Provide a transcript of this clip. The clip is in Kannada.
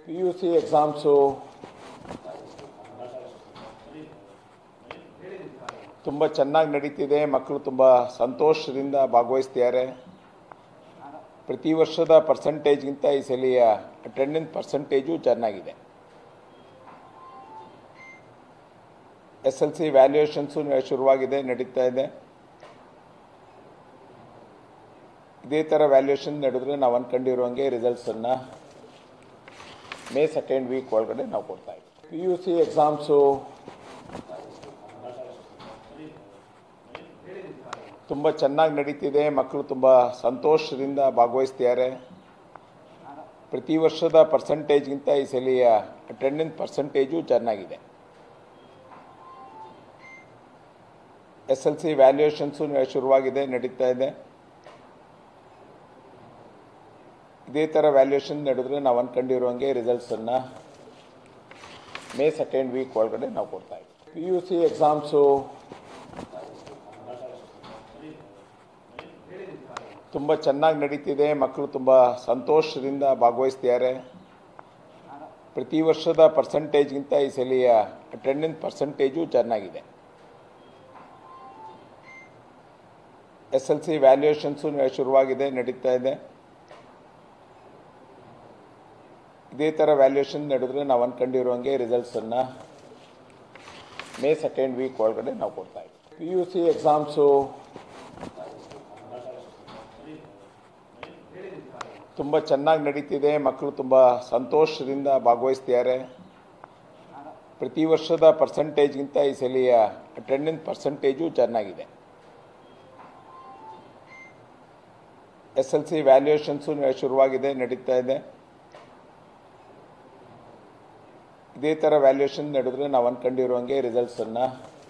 ಪಿ ಯು ಸಿ ಎಕ್ಸಾಮ್ಸು ತುಂಬ ಚೆನ್ನಾಗಿ ನಡೀತಿದೆ ಮಕ್ಕಳು ತುಂಬ ಸಂತೋಷದಿಂದ ಭಾಗವಹಿಸ್ತಿದ್ದಾರೆ ಪ್ರತಿ ವರ್ಷದ ಪರ್ಸಂಟೇಜ್ಗಿಂತ ಈ ಸಲಿಯ ಅಟೆಂಡೆನ್ಸ್ ಪರ್ಸಂಟೇಜು ಚೆನ್ನಾಗಿದೆ ಎಸ್ ಎಲ್ ಸಿ ವ್ಯಾಲ್ಯೂಯೇಷನ್ಸು ಶುರುವಾಗಿದೆ ನಡೀತಾ ಇದೆ ಇದೇ ಥರ ವ್ಯಾಲ್ಯೂಯೇಷನ್ ನಡೆದ್ರೆ ನಾವು ಅಂದ್ಕೊಂಡಿರುವಂಗೆ ರಿಸಲ್ಟ್ಸನ್ನು ಮೇ ಸೆಕೆಂಡ್ ವೀಕ್ ಒಳಗಡೆ ನಾವು ಕೊಡ್ತಾ ಇದ್ದೀವಿ ಪಿ ಯು ಸಿ ಎಕ್ಸಾಮ್ಸು ತುಂಬ ಚೆನ್ನಾಗಿ ನಡೀತಿದೆ ಮಕ್ಕಳು ತುಂಬ ಸಂತೋಷದಿಂದ ಭಾಗವಹಿಸ್ತಿದ್ದಾರೆ ಪ್ರತಿ ವರ್ಷದ ಪರ್ಸಂಟೇಜ್ಗಿಂತ ಈ ಸಲಿಯ ಅಟೆಂಡೆನ್ಸ್ ಪರ್ಸಂಟೇಜು ಚೆನ್ನಾಗಿದೆ ಎಸ್ ಎಲ್ ಸಿ ವ್ಯಾಲ್ಯೂಯೇಷನ್ಸು ಶುರುವಾಗಿದೆ ನಡೀತಾ ಇದೆ ಇದೇ ಥರ ವ್ಯಾಲ್ಯೂಯೇಷನ್ ನಡೆದ್ರೆ ನಾವು ಅಂದ್ಕೊಂಡಿರುವಂಗೆ ರಿಸಲ್ಟ್ಸನ್ನು ಮೇ ಸೆಕೆಂಡ್ ವೀಕ್ ಒಳಗಡೆ ನಾವು ಕೊಡ್ತಾ ಇದ್ದೀವಿ ಪಿ ಯು ಸಿ ಎಕ್ಸಾಮ್ಸು ತುಂಬ ಚೆನ್ನಾಗಿ ನಡೀತಿದೆ ಮಕ್ಕಳು ತುಂಬ ಸಂತೋಷದಿಂದ ಭಾಗವಹಿಸ್ತಿದ್ದಾರೆ ಪ್ರತಿ ವರ್ಷದ ಪರ್ಸಂಟೇಜ್ಗಿಂತ ಈ ಸಲಿಯ ಅಟೆಂಡೆನ್ಸ್ ಪರ್ಸಂಟೇಜು ಚೆನ್ನಾಗಿದೆ ಎಸ್ ಎಲ್ ಸಿ ವ್ಯಾಲ್ಯೂಯೇಷನ್ಸು ಶುರುವಾಗಿದೆ ನಡೀತಾ ಇದೆ ಇದೇ ಥರ ವ್ಯಾಲ್ಯೂಯೇಷನ್ ನಡೆದ್ರೆ ನಾವು ಅಂದ್ಕೊಂಡಿರುವಂಗೆ ರಿಸಲ್ಟ್ಸನ್ನು ಮೇ ಸೆಕೆಂಡ್ ವೀಕ್ ಒಳಗಡೆ ನಾವು ಕೊಡ್ತಾ ಇದ್ದೀವಿ ಪಿ ಯು ಸಿ ಎಕ್ಸಾಮ್ಸು ತುಂಬ ಚೆನ್ನಾಗಿ ನಡೀತಿದೆ ಮಕ್ಕಳು ತುಂಬ ಸಂತೋಷದಿಂದ ಭಾಗವಹಿಸ್ತಿದ್ದಾರೆ ಪ್ರತಿ ವರ್ಷದ ಪರ್ಸಂಟೇಜ್ಗಿಂತ ಈ ಸಲಿಯ ಅಟೆಂಡೆನ್ಸ್ ಪರ್ಸಂಟೇಜು ಚೆನ್ನಾಗಿದೆ ಎಸ್ ಎಲ್ ಸಿ ವ್ಯಾಲ್ಯೂಯೇಷನ್ಸು ಶುರುವಾಗಿದೆ ನಡೀತಾ ಇದೆ ಇದೇ ಥರ ವ್ಯಾಲ್ಯೂಯೇಷನ್ ನಡೆದ್ರೆ ನಾವು ಅಂದ್ಕೊಂಡಿರುವಂಗೆ ರಿಸಲ್ಟ್ಸನ್ನು